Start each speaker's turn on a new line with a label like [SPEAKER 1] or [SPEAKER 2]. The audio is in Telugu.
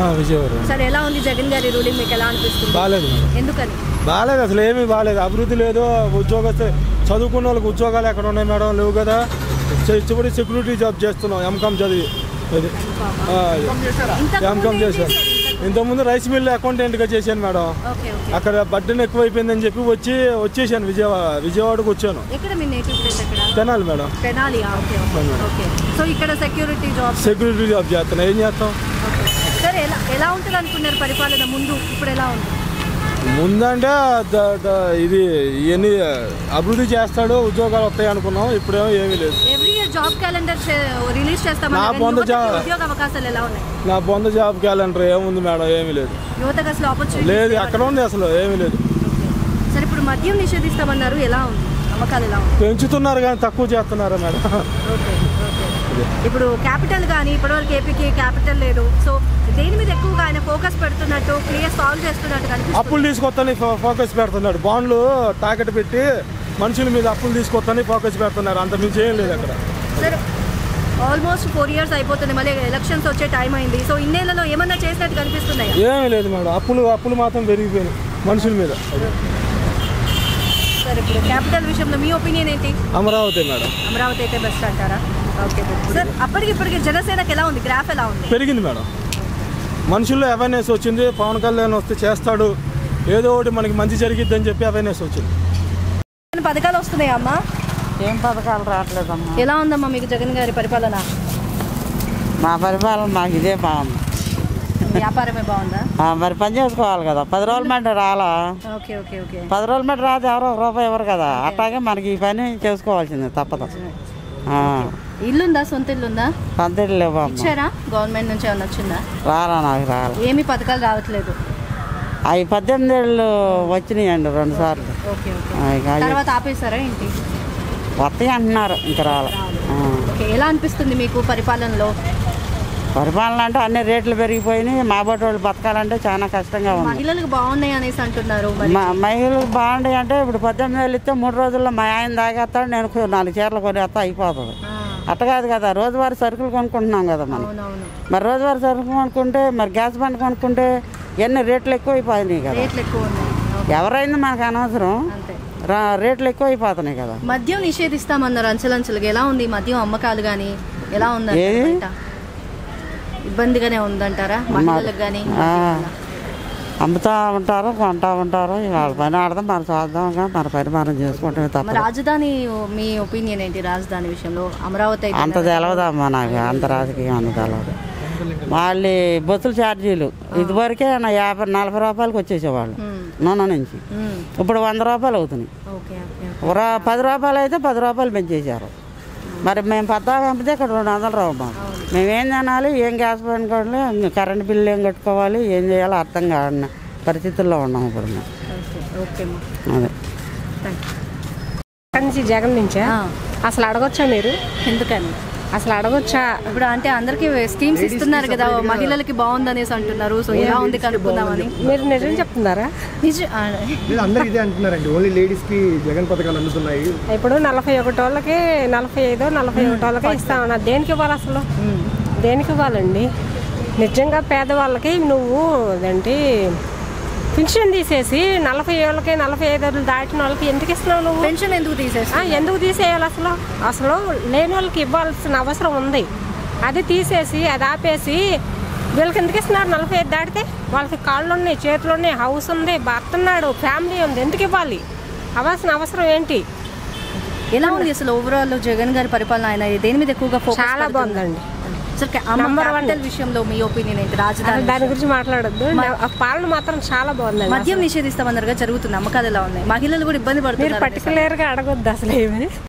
[SPEAKER 1] ఆ, విజయవాడ
[SPEAKER 2] సరే ఎలా ఉంది జగన్ గారి రూలింగ్ మీకు ఎలా అనిపిస్తుంది
[SPEAKER 1] బాగాలేదు మేడం
[SPEAKER 2] ఎందుకని
[SPEAKER 1] బాగాలేదు అసలు ఏమీ బాగాలేదు అభివృద్ధి లేదు ఉద్యోగస్తు చదువుకున్న వాళ్ళకి ఉద్యోగాలు ఎక్కడ ఉన్నాయి మేడం లేవు కదా చె- చివరి సెక్యూరిటీ జాబ్ చేస్తున్నాం ఎంకామ్ చదివి అది ఆ,
[SPEAKER 2] ఇంతకు
[SPEAKER 1] ఎంకామ్
[SPEAKER 2] ముందు ఏం
[SPEAKER 1] చేశాను
[SPEAKER 2] చేశారు?
[SPEAKER 1] ఇంతకుముందు రైస్ మిల్ అకౌంటెంట్గా చేశాను మేడం
[SPEAKER 2] ఓకే ఓకే
[SPEAKER 1] అక్కడ బడ్డన్ ఎక్కువైపోయిందని చెప్పి వచ్చి వచ్చేసాను విజయవాడ విజయవాడకు వచ్చాను
[SPEAKER 2] ఎక్కడ మీ నేటివ్ ప్లేస్ ఎక్కడ
[SPEAKER 1] Tenali madam
[SPEAKER 2] Tenali okay okay okay so ఇక్కడ సెక్యూరిటీ జాబ్
[SPEAKER 1] సెక్యూరిటీ జాబ్ చేస్తున్నా ఏం చేస్తాం
[SPEAKER 2] సరే ఎలా ఎలా ఉంటుంది అనుకున్నారు పరిపాలన ముందు ఇప్పుడు ఎలా ఉంది
[SPEAKER 1] ముందంటే ద- ద- ఇది ఇవన్నీ అభివృద్ధి చేస్తాడు ఉద్యోగాలు వస్తాయి అనుకున్నాం ఇప్పుడేమో ఏమీ లేదు
[SPEAKER 2] every year job calendar release
[SPEAKER 1] నా
[SPEAKER 2] చేస్తామన్నారు
[SPEAKER 1] బొంద
[SPEAKER 2] యువతకి
[SPEAKER 1] జా-
[SPEAKER 2] ఉద్యోగ అవకాశాలు ఎలా ఉన్నాయి
[SPEAKER 1] నా బొంద జాబ్ క్యాలెండర్ ఏముంది మేడం ఏమీ లేదు
[SPEAKER 2] యువతకు అసలు ఆపర్చునిటీ
[SPEAKER 1] లేదు ఎక్కడ ఉంది అసలు ఏమీ లేదు
[SPEAKER 2] సరే ఇప్పుడు మద్యం నిషేధిస్తామన్నారు ఎలా ఉంది అమ్మకాలు ఎలా ఉంది
[SPEAKER 1] పెంచుతున్నారు కానీ తక్కువ చేస్తున్నారా మేడం
[SPEAKER 2] ఓకే ఓకే ఇప్పుడు క్యాపిటల్ కానీ ఇప్పటివరకు ఏపీకి క్యాపిటల్ లేదు సో దేని మీద ఎక్కువగా ఆయన ఫోకస్ పెడుతున్నట్టు క్లియర్ సాల్వ్ చేస్తున్నట్టు కనిపిస్తుంది
[SPEAKER 1] అప్పులు తీసుకొస్తాని ఫో- ఫోకస్ పెడుతున్నాడు బాండ్లు తాకట్టు పెట్టి మనుషుల మీద అప్పులు తీసుకొస్తాని ఫోకస్ పెడుతున్నారు అంత మించి ఏం లేదు అక్కడ
[SPEAKER 2] సరే ఆల్మోస్ట్ ఫోర్ ఇయర్స్ అయిపోతుంది మళ్ళీ ఎలక్షన్స్ వచ్చే టైం అయింది సో ఇన్నేళ్లలో ఏమన్నా చేసినట్టు కనిపిస్తున్నాయా
[SPEAKER 1] ఏమీ లేదు మేడం అప్పులు అప్పులు మాత్రం పెరిగిపోయినాయి మనుషుల మీద
[SPEAKER 2] సరే ఇప్పుడు క్యాపిటల్ విషయంలో మీ ఒపీనియన్ ఏంటి
[SPEAKER 1] అమరావతి మేడం
[SPEAKER 2] అమరావతి అయితే బెస్ట్ అంటారా ఓకే సార్ అప్పటికి ఇప్పటికి జనసేనకి ఎలా ఉంది గ్రాఫ్ ఎలా ఉంది
[SPEAKER 1] పెరిగింది మేడం మనుషుల్లో అవేర్నెస్ వచ్చింది పవన్ కళ్యాణ్ వస్తే చేస్తాడు ఏదో ఒకటి మనకి మంచి జరిగిద్దని చెప్పి అవేర్నెస్ వచ్చింది
[SPEAKER 2] ఏమైనా పథకాలు వస్తున్నాయా అమ్మా
[SPEAKER 3] ఏం పథకాలు రావట్లేదమ్మా
[SPEAKER 2] ఎలా ఉందమ్మా మీకు జగన్ గారి పరిపాలన
[SPEAKER 3] మా పరిపాలన మాకు ఇదే బాగుంది
[SPEAKER 2] వ్యాపారమే బాగుందా
[SPEAKER 3] ఆ, మరి పని చేసుకోవాలి కదా పది రోజుల మంటే రాలా
[SPEAKER 2] ఓకే ఓకే ఓకే
[SPEAKER 3] పది రోజుల మంటే రాదు ఎవరో ఒక రూపాయి ఇవ్వరు కదా అట్లాగే మనకి ఈ పని చేసుకోవాల్సిందే తప్పదు ఆ,
[SPEAKER 2] ఇల్లుందా సొంత ఇల్లుందా
[SPEAKER 3] పందిళ్ళు లేవమ్మా
[SPEAKER 2] ఇచ్చారా గవర్నమెంట్ నుంచి ఏమన్నా వచ్చిందా
[SPEAKER 3] రాలా నాకు రాలా
[SPEAKER 2] ఏమి పథకాలు రావట్లేదు
[SPEAKER 3] అవి పద్దెనిమిది ఏళ్ళు వచ్చినాయండి రెండు సార్లు
[SPEAKER 2] ఓకే ఓకే
[SPEAKER 3] ఆ, ఇక అవి
[SPEAKER 2] తర్వాత ఆపేశారా ఏంటి
[SPEAKER 3] వస్తాయి అంటున్నారు ఇంకా రాలే ఆ.
[SPEAKER 2] ఓకే ఎలా అనిపిస్తుంది మీకు పరిపాలనలో
[SPEAKER 3] పరిపాలన అంటే అన్ని రేట్లు పెరిగిపోయినాయి మా బట్టి వాళ్ళు బతకాలంటే చాలా కష్టంగా ఉంది
[SPEAKER 2] మహిళలకు బాగున్నాయి అనేసి అంటున్నారు మరి
[SPEAKER 3] మా మహిళలు బాగుంటాయి అంటే ఇప్పుడు పద్దెనిమిది వేలు ఇస్తే మూడు రోజుల్లో మా ఆయన తాగేస్తాడు నేను కొ- నాలుగు చీరలు కొనేస్తా అయిపోతుంది
[SPEAKER 2] ఆ,
[SPEAKER 3] అట్ట కాదు కదా రోజువారీ సరుకులు కొనుక్కుంటున్నాం కదా మనం
[SPEAKER 2] అవునవును
[SPEAKER 3] మరి రోజువారీ సరుకులు కొనుక్కుంటే మరి గ్యాస్ బండ్ కొనుక్కుంటే ఎన్ని రేట్లు ఎక్కువ అయిపోయినాయి కదా
[SPEAKER 2] రేట్లు ఎక్కువ ఉన్నాయి ఓకే,
[SPEAKER 3] ఎవరైంది మనకు అనవసరం
[SPEAKER 2] అంతే
[SPEAKER 3] రా రేట్లు ఎక్కువ అయిపోతున్నాయి కదా
[SPEAKER 2] మద్యం నిషేధిస్తామన్నారు అంచెలంచెలుగా ఎలా ఉంది మద్యం అమ్మకాలు కానీ ఎలా ఉంది
[SPEAKER 3] ఏది?
[SPEAKER 2] బయట ఇబ్బందిగానే ఉందంటారా మహిళలకు కానీ
[SPEAKER 3] ఆ, అమ్ముతా ఉంటారు కొంటా ఉంటారు ఇక వాళ్ళ పని ఆడదాం మనం చూద్దాం మన పని మనం చేసుకుంటామే
[SPEAKER 2] మరి
[SPEAKER 3] తప్ప
[SPEAKER 2] రాజధాని మీ ఒపీనియన్ ఏంటి రాజధాని విషయంలో అమరావతి అయితే
[SPEAKER 3] అంత తెలవదమ్మా నాకు అంత రాజకీయం అంత తెలవదు వాళ్ళ బస్సుల ఛార్జీలు ఇదివరకే నా యాభై నలభై రూపాయలకి వచ్చేసేవాళ్ళు
[SPEAKER 2] మ్మ్.
[SPEAKER 3] నూనె నుంచి
[SPEAKER 2] మ్మ్.
[SPEAKER 3] ఇప్పుడు వంద రూపాయలు అవుతున్నాయి
[SPEAKER 2] ఓకే ఓకే
[SPEAKER 3] ఒక రా- పది రూపాయలు అయితే పది రూపాయలు పెంచేశారు మరి మేము పద్దా పంపితే ఇక్కడ రెండు వందల రూపాయలు మాకు మేమేం తినాలి ఏం గ్యాస్ పనుకోవాలి కరెంట్ బిల్లు ఏం కట్టుకోవాలి ఏం చేయాలో అర్థం కాని పరిస్థితుల్లో ఉన్నాం ఇప్పుడు మేము
[SPEAKER 2] ఓకే ఓకే అమ్మా
[SPEAKER 3] అదే
[SPEAKER 2] థ్యాంక్ యూ
[SPEAKER 4] అక్కడి నుంచి జగన్ నుంచా
[SPEAKER 2] ఆ,
[SPEAKER 4] అసలు అడగొచ్చా మీరు
[SPEAKER 2] ఎందుకని
[SPEAKER 4] అసలు అడగొచ్చా
[SPEAKER 2] ఇప్పుడు అంటే అందరికి స్కీమ్స్ ఇస్తున్నారు కదా మహిళలకి బాగుందనేసి అంటున్నారు సో ఎలా ఉంది కనుక్కుందామని
[SPEAKER 4] మీరు నిజం చెప్తున్నారా
[SPEAKER 2] నిజ- ఆ,
[SPEAKER 5] లేదు అందరికి ఇదే అంటున్నారండి ఓన్లీ లేడీస్ కి జగన్ పథకాలు అందుతున్నాయి
[SPEAKER 4] ఇప్పుడు నలభై ఒకటి వాళ్ళకి నలభై ఐదో నలభై ఒకటి వాళ్ళకి ఇస్తామన్నా దేనికి ఇవ్వాలి అసలు దేనికి ఇవ్వాలండి నిజంగా పేదవాళ్ళకి నువ్వు అదేంటి పింఛన్ తీసేసి నలభై ఏళ్ళకి నలభై ఐదు ఏళ్ళు దాటిన వాళ్ళకి ఎందుకు ఇస్తున్నావు నువ్వు
[SPEAKER 2] పెన్షన్ ఎందుకు
[SPEAKER 4] ఆ,
[SPEAKER 2] తీసేస్తా
[SPEAKER 4] ఎందుకు తీసేయాలి అసలు అసలు లేని వాళ్ళకి ఇవ్వాల్సిన అవసరం ఉంది అది తీసేసి అది ఆపేసి వీళ్ళకి ఎందుకు ఇస్తున్నారు నలభై ఐదు దాటితే వాళ్ళకి కాళ్ళు ఉన్నాయి చేతులు ఉన్నాయి హౌస్ ఉంది భర్త ఉన్నాడు ఫ్యామిలీ ఉంది ఎందుకు ఇవ్వాలి అవ్వాల్సిన అవసరం ఏంటి
[SPEAKER 2] ఎలా ఉంది అసలు ఓవరాల్ జగన్ గారి పరిపాలన ఆయన దేని మీద ఎక్కువగా ఫోకస్
[SPEAKER 4] చాలా బాగుందండి
[SPEAKER 2] అసలు కా- అమ్మ
[SPEAKER 4] Number one.
[SPEAKER 2] capital విషయంలో మీ ఒపీనియన్ ఏంటి
[SPEAKER 4] అసలు
[SPEAKER 2] రాజధాని
[SPEAKER 4] దాని గురించి మాట్లాడద్దు ఆ పాలన మాత్రం చాలా బాగుందండి
[SPEAKER 2] మద్యం నిషేధిస్తామన్నారుగా జరుగుతుంది అమ్మకాలు ఎలా ఉన్నాయి మహిళలు కూడా ఇబ్బంది
[SPEAKER 4] మీరు
[SPEAKER 2] పడుతున్నారు
[SPEAKER 4] పర్టికులర్గా అడగొద్దు అసలు ఏమి